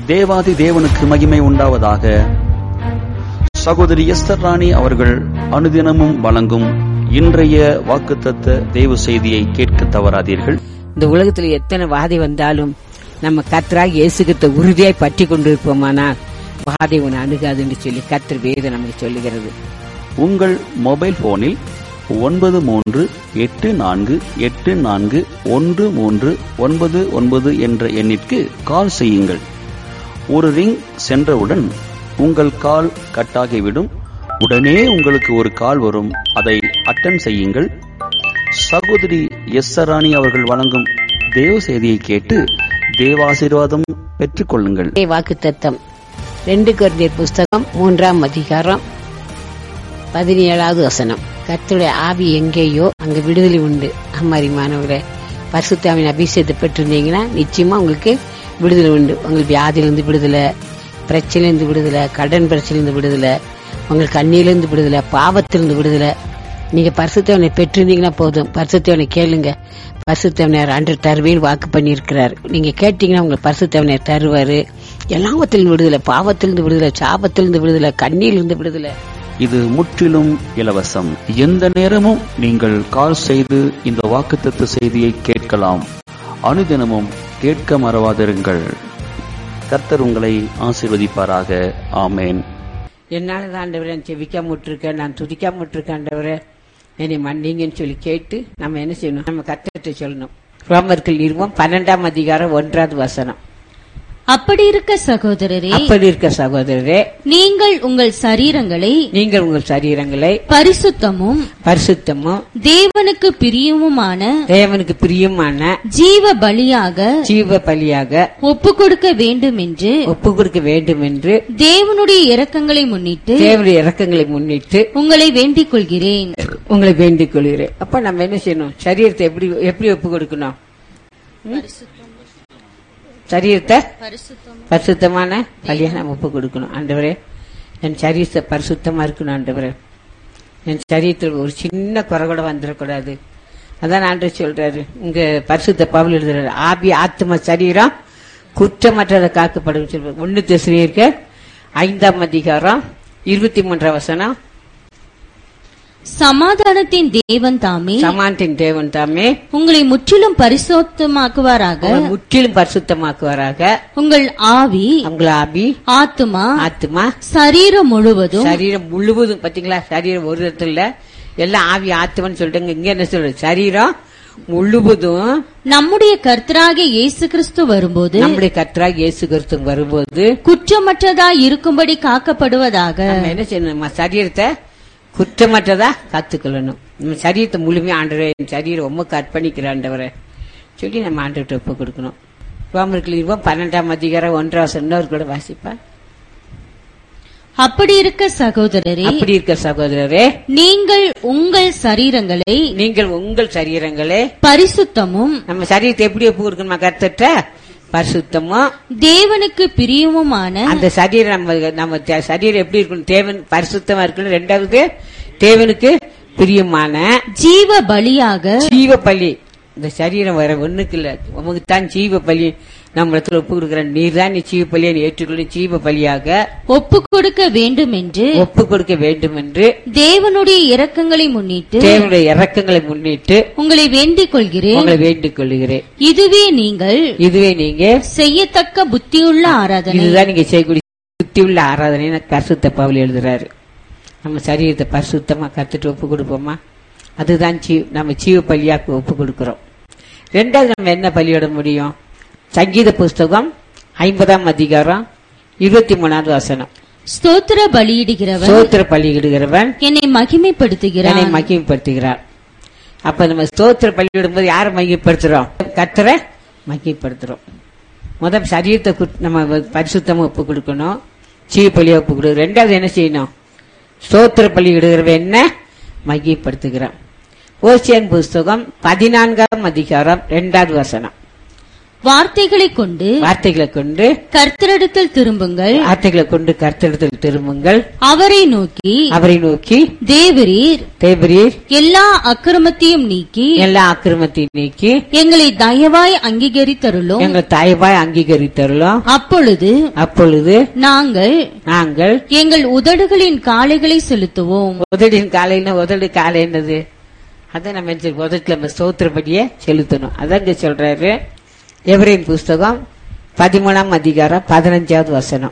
தேவாதி தேவனுக்கு மகிமை உண்டாவதாக சகோதரி எஸ்தர் ராணி அவர்கள் அனுதினமும் வழங்கும் இன்றைய வாக்குத்தத்த தேவ செய்தியை கேட்க தவறாதீர்கள் இந்த உலகத்துல எத்தனை வாதை வந்தாலும் நம்ம கத்தராக இயேசுகிட்ட உறுதியாய் பற்றி கொண்டிருப்போமானால் வாதை உன்னை அணுகாதுன்னு சொல்லி கத்தர் வேதம் நமக்கு சொல்லுகிறது உங்கள் மொபைல் போனில் ஒன்பது மூன்று எட்டு நான்கு எட்டு நான்கு ஒன்று மூன்று ஒன்பது ஒன்பது என்ற எண்ணிற்கு கால் செய்யுங்கள் ஒரு ரிங் சென்றவுடன் உங்கள் கால் கட்டாகிவிடும் உடனே உங்களுக்கு ஒரு கால் வரும் அதை அட்டன் செய்யுங்கள் சகோதரி எஸ் ராணி அவர்கள் வழங்கும் தேவ செய்தியை கேட்டு தேவாசீர்வாதம் பெற்றுக்கொள்ளுங்கள் வாக்கு தத்தம் ரெண்டு குருந்தியர் புஸ்தகம் மூன்றாம் அதிகாரம் பதினேழாவது வசனம் கர்த்தருடைய ஆவி எங்கேயோ அங்க விடுதலை உண்டு அம்மாரி மாணவர்களே பரிசுத்தாவின் அபிஷேகத்தை பெற்றிருந்தீங்கன்னா நிச்சயமா உங்களுக்கு விடுதலை உண்டு உங்களுக்கு வியாதியிலிருந்து விடுதலை பிரச்சனையிலிருந்து விடுதலை கடன் பிரச்சனையிலிருந்து விடுதலை உங்களுக்கு கண்ணியிலிருந்து விடுதலை பாவத்திலிருந்து விடுதலை நீங்க பரிசுத்தவனை பெற்றிருந்தீங்கன்னா போதும் பரிசுத்தவனை கேளுங்க பரிசுத்தவனர் அன்று தருவேன் வாக்கு பண்ணியிருக்கிறார் நீங்க கேட்டீங்கன்னா உங்களுக்கு பரிசுத்தவனர் தருவாரு எல்லாவத்திலிருந்து விடுதலை பாவத்திலிருந்து விடுதலை சாபத்திலிருந்து விடுதலை கண்ணியிலிருந்து விடுதலை இது முற்றிலும் இலவசம் எந்த நேரமும் நீங்கள் கால் செய்து இந்த வாக்குத்தத்த செய்தியை கேட்கலாம் அனுதினமும் கேட்க மறவாதிருங்கள் கர்த்தர் உங்களை ஆசீர்வதிப்பாராக ஆமேன் என்னால தான் ஆண்டவரே நான் செவிக்காம விட்டுருக்கேன் நான் துதிக்காம விட்டுருக்கேன் ஆண்டவரே என்னை மன்னிங்கன்னு சொல்லி கேட்டு நம்ம என்ன செய்யணும் நம்ம கத்திட்டு சொல்லணும் ரோமர்கள் இருவோம் பன்னெண்டாம் அதிகாரம் ஒன்றாவது வசனம் அப்படி இருக்க சகோதரரே அப்படி இருக்க சகோதரரே நீங்கள் உங்கள் சரீரங்களை நீங்கள் உங்கள் சரீரங்களை பரிசுத்தமும் பரிசுத்தமும் தேவனுக்கு பிரியமுமான தேவனுக்கு பிரியமான ஜீவ பலியாக ஜீவ பலியாக ஒப்பு கொடுக்க வேண்டும் என்று ஒப்பு கொடுக்க வேண்டும் என்று தேவனுடைய இரக்கங்களை முன்னிட்டு தேவனுடைய இறக்கங்களை முன்னிட்டு உங்களை வேண்டிக் கொள்கிறேன் உங்களை வேண்டிக் கொள்கிறேன் அப்ப நம்ம என்ன செய்யணும் சரீரத்தை எப்படி எப்படி ஒப்பு கொடுக்கணும் ம்? சரீரத்தை பரிசுத்தமான பலியா நம்ம ஒப்பு கொடுக்கணும் ஆண்டவரே என் சரீரத்தை பரிசுத்தமா இருக்கணும் ஆண்டவரே என் சரீரத்தில் ஒரு சின்ன குறை கூட வந்துடக்கூடாது அதான் ஆண்டவர் சொல்றாரு இங்க பரிசுத்த பவுல் எழுதுறாரு ஆபி ஆத்ம சரீரம் குற்றமற்றதை காக்கப்படும் சொல்றாரு ஒன்னு திசையிருக்க ஐந்தாம் அதிகாரம் இருபத்தி மூன்றாம் வசனம் சமாதானத்தின் தேவன் தாமே சமானத்தின் தேவன் தாமே உங்களை முற்றிலும் பரிசுத்தமாக்குவாராக உங்களை முற்றிலும் பரிசுத்தமாக்குவாராக உங்கள் ஆவி உங்களை ஆபி ஆத்துமா ஆத்மா சரீரம் முழுவதும் சரீரம் முழுவதும் பாத்தீங்களா சரீரம் ஒரு இடத்துல இல்ல எல்லாம் ஆவி ஆத்மன்னு சொல்லிட்டாங்க இங்க என்ன சொல்றது சரீரம் முழுவதும் நம்முடைய கர்த்தராகிய இயேசு கிறிஸ்து வரும்போது நம்முடைய கர்த்தராக இயேசு கிறிஸ்து வரும்போது குற்றமற்றதாய் இருக்கும்படி காக்கப்படுவதாக நம்ம என்ன செய்யணும் நம்ம சரீரத்தை குற்றமற்றதா காத்துக்கொள்ளணும் நம்ம சரீரத்தை முழுமையா ஆண்டவரே என் சரீரம் உமக்கு அர்ப்பணிக்கிற ஆண்டவரே சொல்லி நம்ம ஆண்டவர்கிட்ட ஒப்பு கொடுக்கணும் ரோமர்கள் இருவோம் பன்னெண்டாம் அதிகாரம் ஒன்றாம் சொன்னவர் கூட வாசிப்பா அப்படி இருக்க சகோதரரே அப்படி இருக்க சகோதரரே நீங்கள் உங்கள் சரீரங்களை நீங்கள் உங்கள் சரீரங்களே பரிசுத்தமும் நம்ம சரீரத்தை எப்படி ஒப்பு கொடுக்கணுமா கர்த்தட்ட பரிசுத்தமும் தேவனுக்கு பிரியமுமான அந்த சரீரம் நம்ம நம்ம தே- சரீரம் எப்படி இருக்கணும் தேவன் பரிசுத்தமா இருக்கணும் ரெண்டாவது தேவனுக்கு பிரியமான ஜீவ பலியாக ஜீவ பலி இந்த சரீரம் வர ஒண்ணுக்கு இல்ல உமக்கு தான் ஜீவ பலி நம்ம இடத்துல ஒப்பு கொடுக்குற நீர் தான் நீ ஜீவ பலியை ஏற்றுக்கொள்ளும் ஜீவ பலியாக ஒப்பு கொடுக்க வேண்டும் என்று ஒப்பு கொடுக்க வேண்டும் என்று தேவனுடைய இரக்கங்களை முன்னிட்டு தேவனுடைய இறக்கங்களை முன்னிட்டு உங்களை வேண்டிக் கொள்கிறேன் உங்களை வேண்டிக் கொள்ளுகிறேன் இதுவே நீங்கள் இதுவே நீங்க செய்யத்தக்க புத்தியுள்ள ஆராதனை இதுதான் நீங்க செய்யக்கூடிய சுத்தி உள்ள ஆராதனை பரிசுத்த பவுல் எழுதுறாரு நம்ம சரீரத்தை பரிசுத்தமா கத்துட்டு ஒப்பு கொடுப்போமா அதுதான் ஜீ நம்ம ஜீவ பலியாக்கு ஒப்பு கொடுக்கிறோம் ரெண்டாவது நம்ம என்ன பலியிட முடியும் சங்கீத புஸ்தகம் ஐம்பதாம் அதிகாரம் இருபத்தி மூணாவது வசனம் ஸ்தோத்திர பலியிடுகிறவர் சோத்திர பலியிடுகிறவன் என்னை மகிமைப்படுத்துகிறார் என்னை மகிமைப்படுத்துகிறார் அப்ப நம்ம ஸ்தோத்திர பலியிடும் போது யாரை மகிமைப்படுத்துறோம் கத்தரை மகிமைப்படுத்துறோம் முதல் சரீரத்தை குத்- நம்ம பரிசுத்தமா ஒப்பு கொடுக்கணும் சீ பலியை ஒப்பு கொடுக்கணும் ரெண்டாவது என்ன செய்யணும் ஸ்தோத்திர பலி இடுகிறவன் என்ன மகிமைப்படுத்துகிறான் ஓசியன் புஸ்தகம் பதினான்காம் அதிகாரம் ரெண்டாவது வசனம் வார்த்தைகளைக் கொண்டு வார்த்தைகளை கொண்டு கர்த்தரிடத்தில் திரும்புங்கள் வார்த்தைகளை கொண்டு கருத்தெடுத்தில் திரும்புங்கள் அவரை நோக்கி அவரை நோக்கி தேவரீர் தேவரீர் எல்லா அக்கிரமத்தையும் நீக்கி எல்லா அக்கிரமத்தையும் நீக்கி எங்களை தயவாய் அங்கீகரித்தருளும் எங்கள் தாய்வாய் அங்கீகரித்தருளும் அப்பொழுது அப்பொழுது நாங்கள் நாங்கள் எங்கள் உதடுகளின் காளைகளை செலுத்துவோம் உதடின் காலையில உதடு காலை என்னது அதை நம்ம என்ன செய்யணும்? உதட்டுல நம்ம ஸ்தோத்திரப்படியே செலுத்தணும் அதான் இங்க சொல்றாரு எவரின் புஸ்தகம் பதிமூணாம் அதிகாரம் பதினஞ்சாவது வசனம்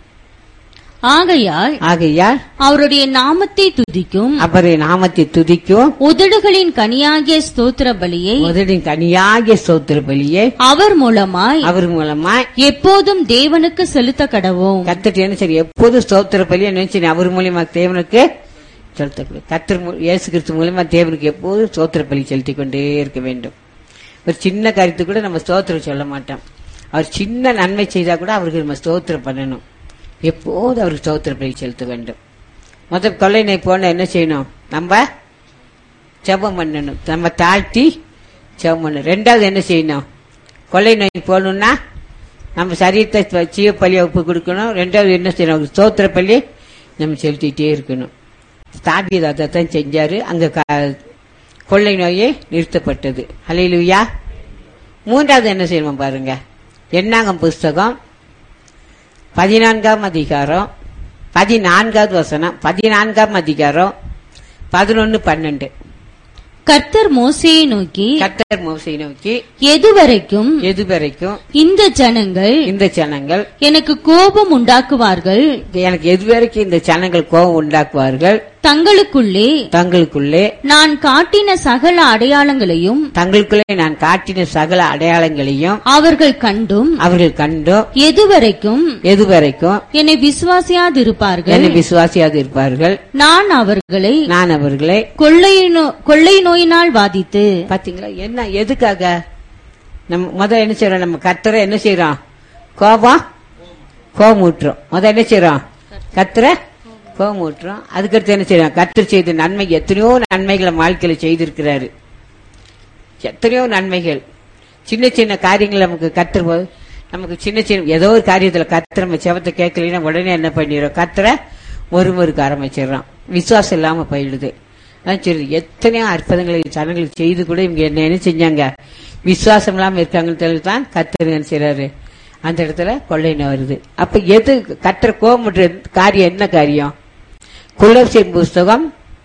ஆகையால் ஆகையால் அவருடைய நாமத்தை துதிக்கும் அவரை நாமத்தை துதிக்கும் உதடுகளின் கனியாகிய ஸ்தோத்திர பலியை உதடின் கனியாகிய ஸ்தோத்திர பலியை அவர் மூலமாய் அவர் மூலமா எப்போதும் தேவனுக்கு செலுத்த கடவோம் கத்துட்டு என்ன சரி எப்போதும் ஸ்தோத்திர பலியை நினைச்சு அவர் மூலியமா தேவனுக்கு செலுத்த கத்தர் மூ- இயேசு கிறிஸ்து மூலியமா தேவனுக்கு எப்போதும் ஸ்தோத்திர பலி செலுத்தி கொண்டே இருக்க வேண்டும் ஒரு சின்ன காரியத்து கூட நம்ம ஸ்தோத்திரம் சொல்ல மாட்டோம் அவர் சின்ன நன்மை செய்தா கூட அவருக்கு நம்ம ஸ்தோத்திரம் பண்ணணும் எப்போதும் அவருக்கு ஸ்தோத்திர பலி செலுத்த வேண்டும் முதல் கொள்ளை நோய் போன என்ன செய்யணும் நம்ம ஜெபம் பண்ணணும் நம்ம தாழ்த்தி ஜெபம் பண்ணணும் ரெண்டாவது என்ன செய்யணும் கொள்ளை நோய் போகணும்னா நம்ம சரீரத்தை ஜீவ பலியை ஒப்பு கொடுக்கணும் ரெண்டாவது என்ன செய்யணும் அவருக்கு ஸ்தோத்திர பலி நம்ம செலுத்திட்டே இருக்கணும் தாபீது அதைத்தான் செஞ்சாரு அங்க க- கொள்ளை நோயே நிறுத்தப்பட்டது ஹalleluya மூன்றாவது என்ன செய்யணும் பாருங்க எண்ணாகம் புஸ்தகம் பதினான்காம் அதிகாரம் பதினான்காவது வசனம் பதினான்காம் அதிகாரம் பதினொன்னு பன்னெண்டு கர்த்தர் மோசேயை நோக்கி கர்த்தர் மோசை நோக்கி எதுவரைக்கும் எது வரைக்கும் இந்த ஜனங்கள் இந்த ஜனங்கள் எனக்கு கோபம் உண்டாக்குவார்கள் எனக்கு எது வரைக்கும் இந்த ஜனங்கள் கோபம் உண்டாக்குவார்கள் தங்களுக்குள்ளே தங்களுக்குள்ளே நான் காட்டின சகல அடையாளங்களையும் தங்களுக்குள்ளே நான் காட்டின சகல அடையாளங்களையும் அவர்கள் கண்டும் அவர்கள் கண்டும் எதுவரைக்கும் எது வரைக்கும் என்னை விசுவாசியாதிருப்பார்கள் என்னை விசுவாசியாது இருப்பார்கள் நான் அவர்களை நான் அவர்களை கொள்ளை நோ- கொள்ளை நோயினால் பாதித்து பாத்தீங்களா என்ன எதுக்காக நம்ம முதல்ல என்ன செய்யறோம் நம்ம கத்தரை என்ன செய்யறோம் கோபம் கோபம் ஊட்டுறோம் முதல்ல என்ன செய்யறோம் கத்தரை கோபம் ஊட்டுறோம் அதுக்கடுத்து என்ன செய்யறோம் கத்தர் செய்த நன்மை எத்தனையோ நன்மைகளை வாழ்க்கையில செய்திருக்கிறாரு எத்தனையோ நன்மைகள் சின்ன சின்ன காரியங்கள் நமக்கு கத்தர் போது நமக்கு சின்ன சின்ன ஏதோ ஒரு காரியத்துல கத்தர் நம்ம செவத்தை கேட்கலைன்னா உடனே என்ன பண்ணிடுறோம் கத்தரை ஒரு முறுக்க ஆரம்பிச்சிடுறோம் விசுவாசம் இல்லாம போயிடுது அதான் சரி எத்தனையோ அற்புதங்களை ஜனங்களுக்கு செய்து கூட இவங்க என்ன என்ன செஞ்சாங்க விசுவாசம் இல்லாம இருக்காங்கன்னு சொல்லி தான் கத்தர் என்ன செய்றாரு அந்த இடத்துல கொள்ளையின வருது அப்ப எது கத்தர் கோபமுற்ற காரியம் என்ன காரியம் குலசின் புஸ்தகம்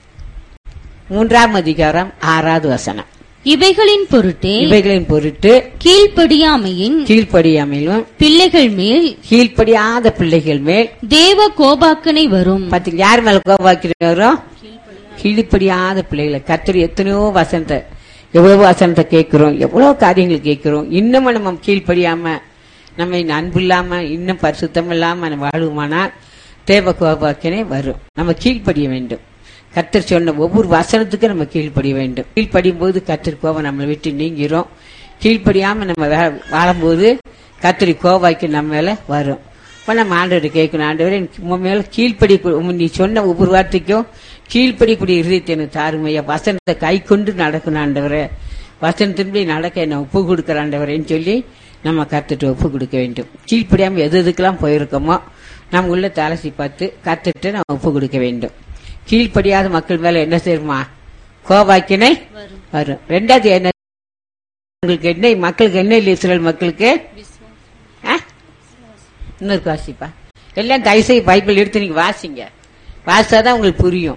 மூன்றாம் அதிகாரம் ஆறாவது வசனம் இவைகளின் பொருட்டே இவைகளின் பொருட்டு கீழ்ப்படியாமையின் கீழ்ப்படியாமலும் பிள்ளைகள் மேல் கீழ்ப்படியாத பிள்ளைகள் மேல் தேவ கோபாக்கனை வரும் பாத்தீங்க யார் மேல கோபாக்கிறோம் கீழ்ப்படியாத பிள்ளைகளை கத்தர் எத்தனையோ வசனத்தை எவ்வளவு வசனத்தை கேட்கிறோம் எவ்வளவு காரியங்கள் கேட்கிறோம் இன்னமும் நம்ம கீழ்ப்படியாம நம்ம இன்னும் அன்பு இல்லாம இன்னும் பரிசுத்தம் இல்லாம நம்ம வாழ்வோமானால் தேவ கோபாக்கினே வரும் நம்ம கீழ்ப்படிய வேண்டும் கத்தர் சொன்ன ஒவ்வொரு வசனத்துக்கும் நம்ம கீழ்ப்படிய வேண்டும் கீழ்ப்படியும் போது கத்தர் கோபம் நம்மளை விட்டு நீங்கிறோம் கீழ்ப்படியாம நம்ம வா- வாழும்போது கத்தரி கோபாய்க்கு நம்ம மேல வரும் இப்ப நம்ம ஆண்டவர் கேட்கணும் ஆண்டவரே எனக்கு உன் மேல கீழ்ப்படி நீ சொன்ன ஒவ்வொரு வார்த்தைக்கும் கீழ்ப்படிக்கூடிய இருதயத்தை எனக்கு தாருமையா வசனத்தை கை கொண்டு நடக்கணும் ஆண்டவரே வசனத்தின்படி நடக்க என்ன ஒப்பு கொடுக்கிற ஆண்டவரேன்னு சொல்லி நம்ம கத்துட்டு ஒப்பு கொடுக்க வேண்டும் கீழ்ப்படியாம எது எதுக்கெல்லாம் போயிருக்கோமோ நம்ம உள்ள தலசி பார்த்து கத்துட்டு நம்ம ஒப்பு கொடுக்க வேண்டும் கீழ்ப்படியாத மக்கள் மேல என்ன செய்யுமா கோபாக்கினை வரும் ரெண்டாவது என்ன உங்களுக்கு என்ன மக்களுக்கு என்ன இல்லை இஸ்ரேல் மக்களுக்கு ஆ? இன்னொரு வாசிப்பா எல்லாம் தயவுசெய்து பைபிள் எடுத்து நீங்க வாசிங்க வாசிச்சாதான் உங்களுக்கு புரியும்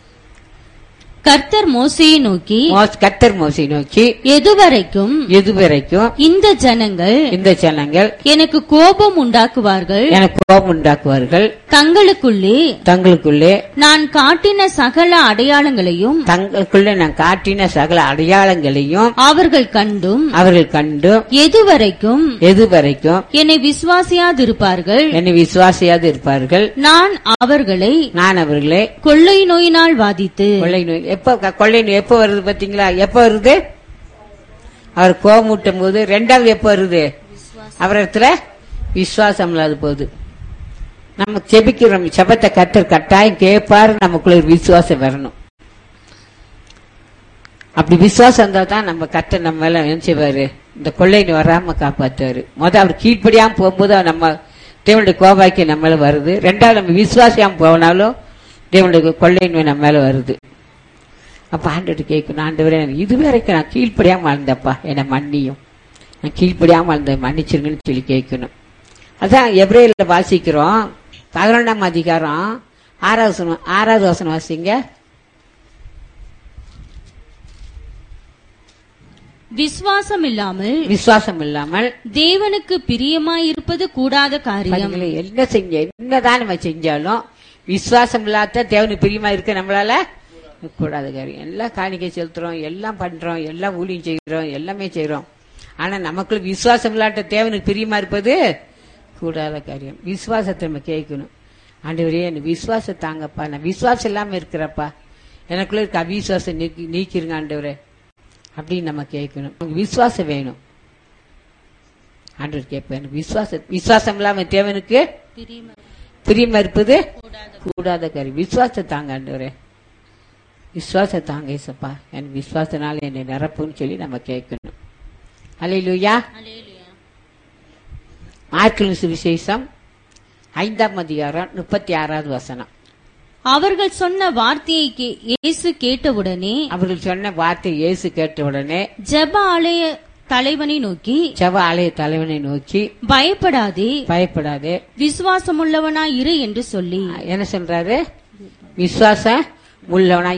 கர்த்தர் மோசையை நோக்கி மோஸ்- கத்தர் மோசை நோக்கி எதுவரைக்கும் எது வரைக்கும் இந்த ஜனங்கள் இந்த ஜனங்கள் எனக்கு கோபம் உண்டாக்குவார்கள் எனக்கு கோபம் உண்டாக்குவார்கள் தங்களுக்குள்ளே தங்களுக்குள்ளே நான் காட்டின சகல அடையாளங்களையும் தங்களுக்குள்ளே நான் காட்டின சகல அடையாளங்களையும் அவர்கள் கண்டும் அவர்கள் கண்டு எதுவரைக்கும் எது வரைக்கும் என்னை விசுவாசியாதிருப்பார்கள் என்னை விசுவாசியாது இருப்பார்கள் நான் அவர்களை நான் அவர்களே கொள்ளை நோயினால் வாதித்து கொள்ளை நோய் எப்ப க- கொள்ளை நோய் எப்ப வருது பாத்தீங்களா எப்ப வருது அவர் கோமுட்டும் போது ரெண்டாவது எப்ப வருது அவர் இடத்துல விசுவாசம் இல்லாத போகுது நம்ம செபிக்கிறோம் செபத்தை கத்தர் கட்டாயம் கேட்பாரு நமக்குள்ள ஒரு விசுவாசம் வரணும் அப்படி விசுவாசம் இருந்தா தான் நம்ம கத்தர் நம்ம மேல என்ன செய்வாரு இந்த கொள்ளைன்னு வராம காப்பாத்துவாரு முத அவர் கீழ்ப்படியாம போகும்போது அவர் நம்ம தேவனுடைய கோபாக்கி நம்ம மேல வருது ரெண்டாவது நம்ம விசுவாசியாம போனாலும் தேவனுடைய கொள்ளை நோய் நம்ம மேல வருது அப்ப ஆண்டுட்டு கேட்கணும் ஆண்டவரே எனக்கு இது வரைக்கும் நான் கீழ்ப்படியாம வாழ்ந்தப்பா என்னை மன்னியும் நான் கீழ்ப்படியாம வாழ்ந்த மன்னிச்சிருங்கன்னு சொல்லி கேட்கணும் அதான் எப்ரேல வாசிக்கிறோம் பதினொன்றாம் அதிகாரம் ஆறாவது வசனம் ஆறாவது வசனம் வாசிங்க விசுவாசம் இல்லாமல் விசுவாசம் இல்லாமல் தேவனுக்கு பிரியமாயிருப்பது கூடாத காரியம் பாருங்களே, என்ன செஞ்ச என்னதான் நம்ம செஞ்சாலும் விசுவாசம் இல்லாத தேவனுக்கு பிரியமா இருக்க நம்மளால கூடாத காரியம் எல்லாம் காணிக்கை செலுத்துறோம் எல்லாம் பண்றோம் எல்லாம் ஊழியம் செய்கிறோம் எல்லாமே செய்றோம் ஆனா நமக்குள்ள விசுவாசம் இல்லாத தேவனுக்கு பிரியமா இருப்பது கூடாத காரியம் விசுவாசத்தை நம்ம கேட்கணும் ஆண்டவரே எனக்கு விசுவாசம் தாங்கப்பா நான் விசுவாசம் இல்லாம இருக்கிறப்பா எனக்குள்ள இருக்க அவிசுவாசம் நீக்கி நீக்கிருங்க ஆண்டவரே அப்படின்னு நம்ம கேட்கணும் நமக்கு விசுவாசம் வேணும் ஆண்டவர் கேட்பேன் விசுவாச விசுவாசம் இல்லாம தேவனுக்கு பிரியமா இருப்பது கூடாத கறி விசுவாசத்தை தாங்க ஆண்டவரே விசுவாச தாங்க ஏசப்பா என் விசுவாசனால என்னை நிரப்புன்னு சொல்லி நம்ம கேட்கணும் அலையிலுயா மார்க்கின் சுவிசேஷம் ஐந்தாம் அதிகாரம் முப்பத்தி ஆறாவது வசனம் அவர்கள் சொன்ன வார்த்தையை கே- இயேசு கேட்டவுடனே அவர்கள் சொன்ன வார்த்தை இயேசு கேட்ட உடனே ஜெப ஆலய தலைவனை நோக்கி செவ ஆலய தலைவனை நோக்கி பயப்படாதே பயப்படாதே விசுவாசமுள்ளவனாய் இரு என்று சொல்லி என்ன சொல்றாரு விசுவாசம் உள்ளவனா